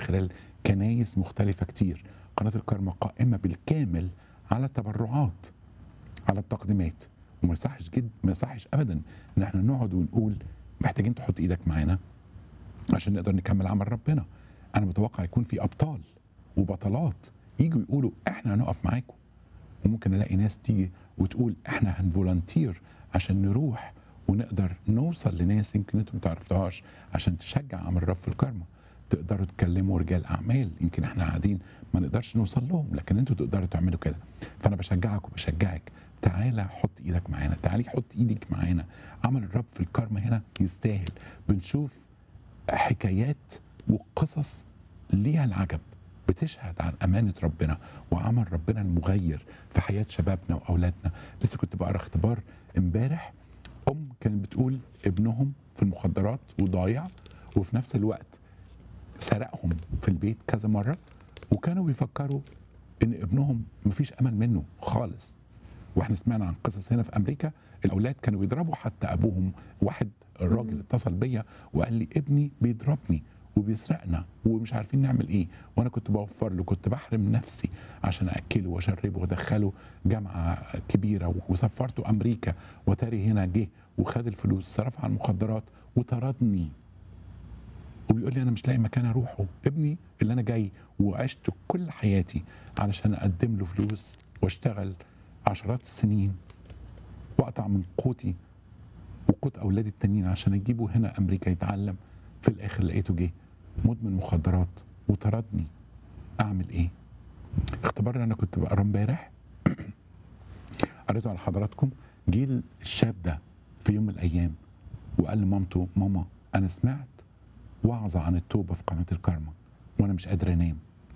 خلال كنايس مختلفه كتير قناه الكرمة قائمه بالكامل على التبرعات على التقديمات وما يصحش جد ما يصحش ابدا ان احنا نقعد ونقول محتاجين تحط ايدك معانا عشان نقدر نكمل عمل ربنا انا متوقع يكون في ابطال وبطلات يجوا يقولوا احنا هنقف معاكم وممكن الاقي ناس تيجي وتقول احنا هنفولنتير عشان نروح ونقدر نوصل لناس يمكن انتم ما تعرفتوهاش عشان تشجع عمل الرب في الكرمة تقدروا تكلموا رجال اعمال يمكن احنا قاعدين ما نقدرش نوصل لهم لكن انتوا تقدروا تعملوا كده فانا بشجعك وبشجعك تعالى حط ايدك معانا تعالي حط ايدك معانا عمل الرب في الكرمة هنا يستاهل بنشوف حكايات وقصص ليها العجب بتشهد عن أمانة ربنا وعمل ربنا المغير في حياة شبابنا وأولادنا لسه كنت بقرأ اختبار امبارح أم كانت بتقول ابنهم في المخدرات وضايع وفي نفس الوقت سرقهم في البيت كذا مرة وكانوا بيفكروا إن ابنهم مفيش أمل منه خالص واحنا سمعنا عن قصص هنا في امريكا الاولاد كانوا بيضربوا حتى ابوهم واحد الراجل اتصل بيا وقال لي ابني بيضربني وبيسرقنا ومش عارفين نعمل ايه وانا كنت بوفر له كنت بحرم نفسي عشان اكله واشربه وادخله جامعه كبيره وسفرته امريكا وتاري هنا جه وخد الفلوس صرف على المخدرات وطردني وبيقول لي انا مش لاقي مكان اروحه ابني اللي انا جاي وعشت كل حياتي علشان اقدم له فلوس واشتغل عشرات السنين واقطع من قوتي وقوت اولادي التانيين عشان اجيبه هنا امريكا يتعلم في الاخر لقيته جه مدمن مخدرات وطردني اعمل ايه اختبار اللي انا كنت بقراه امبارح قريته على حضراتكم جه الشاب ده في يوم من الايام وقال لمامته ماما انا سمعت وعظه عن التوبه في قناه الكرمة وانا مش قادر انام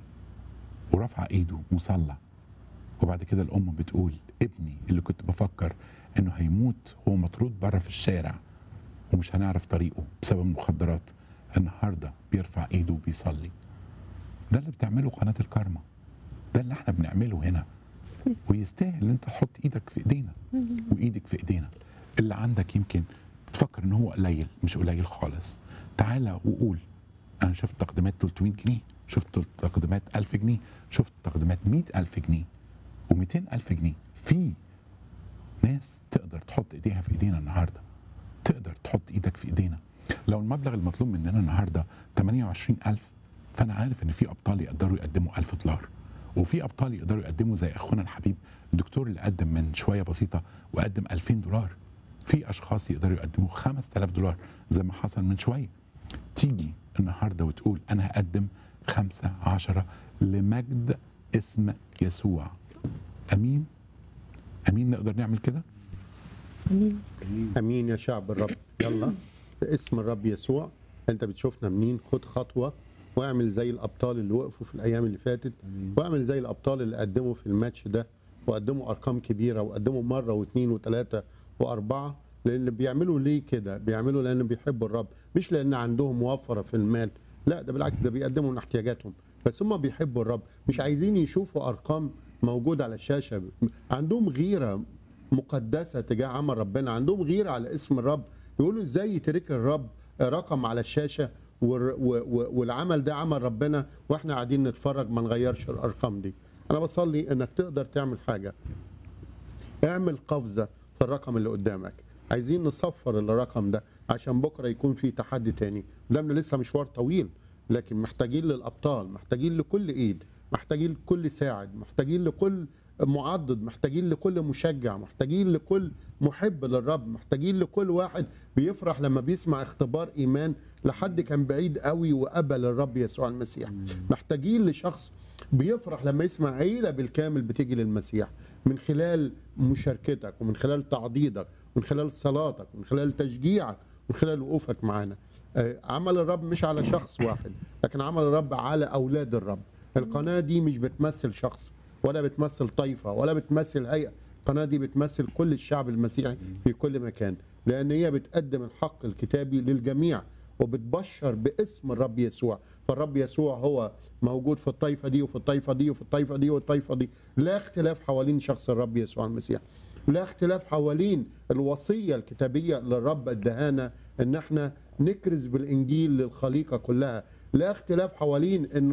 ورفع ايده وصلى وبعد كده الام بتقول ابني اللي كنت بفكر انه هيموت هو مطرود بره في الشارع ومش هنعرف طريقه بسبب المخدرات النهارده بيرفع ايده وبيصلي ده اللي بتعمله قناه الكرمة ده اللي احنا بنعمله هنا ويستاهل ان انت تحط ايدك في ايدينا وايدك في ايدينا اللي عندك يمكن تفكر ان هو قليل مش قليل خالص تعالى وقول انا شفت تقديمات 300 جنيه شفت تقديمات 1000 جنيه شفت تقديمات 100000 جنيه و200 ألف جنيه في ناس تقدر تحط ايديها في ايدينا النهارده تقدر تحط ايدك في ايدينا لو المبلغ المطلوب مننا النهارده 28000 فانا عارف ان في ابطال يقدروا يقدموا 1000 دولار وفي ابطال يقدروا يقدموا زي اخونا الحبيب الدكتور اللي قدم من شويه بسيطه وقدم 2000 دولار في اشخاص يقدروا يقدموا 5000 دولار زي ما حصل من شويه تيجي النهارده وتقول انا هقدم خمسة عشرة لمجد اسم يسوع امين امين نقدر نعمل كده امين امين يا شعب الرب يلا باسم الرب يسوع انت بتشوفنا منين خد خطوه واعمل زي الابطال اللي وقفوا في الايام اللي فاتت واعمل زي الابطال اللي قدموا في الماتش ده وقدموا ارقام كبيره وقدموا مره واثنين وثلاثه واربعه لان بيعملوا ليه كده بيعملوا لان بيحبوا الرب مش لان عندهم موفره في المال لا ده بالعكس ده بيقدموا من احتياجاتهم بس هم بيحبوا الرب مش عايزين يشوفوا ارقام موجوده على الشاشه عندهم غيره مقدسه تجاه عمل ربنا عندهم غيره على اسم الرب يقولوا ازاي يترك الرب رقم على الشاشه والر- و- و- والعمل ده عمل ربنا واحنا قاعدين نتفرج ما نغيرش الارقام دي انا بصلي انك تقدر تعمل حاجه اعمل قفزه في الرقم اللي قدامك عايزين نصفر الرقم ده عشان بكره يكون في تحدي تاني قدامنا لسه مشوار طويل لكن محتاجين للابطال محتاجين لكل ايد محتاجين لكل ساعد محتاجين لكل معضد محتاجين لكل مشجع محتاجين لكل محب للرب محتاجين لكل واحد بيفرح لما بيسمع اختبار ايمان لحد كان بعيد قوي وقبل الرب يسوع المسيح محتاجين لشخص بيفرح لما يسمع عيله بالكامل بتيجي للمسيح من خلال مشاركتك ومن خلال تعضيدك ومن خلال صلاتك ومن خلال تشجيعك ومن خلال وقوفك معانا آه، عمل الرب مش على شخص واحد لكن عمل الرب على اولاد الرب القناه دي مش بتمثل شخص ولا بتمثل طائفه ولا بتمثل هيئه القناه دي بتمثل كل الشعب المسيحي في كل مكان لان هي بتقدم الحق الكتابي للجميع وبتبشر باسم الرب يسوع فالرب يسوع هو موجود في الطائفه دي وفي الطائفه دي وفي الطائفه دي والطائفه دي لا اختلاف حوالين شخص الرب يسوع المسيح لا اختلاف حوالين الوصيه الكتابيه اللي الرب ادهانا ان احنا نكرز بالانجيل للخليقه كلها لا اختلاف حوالين انه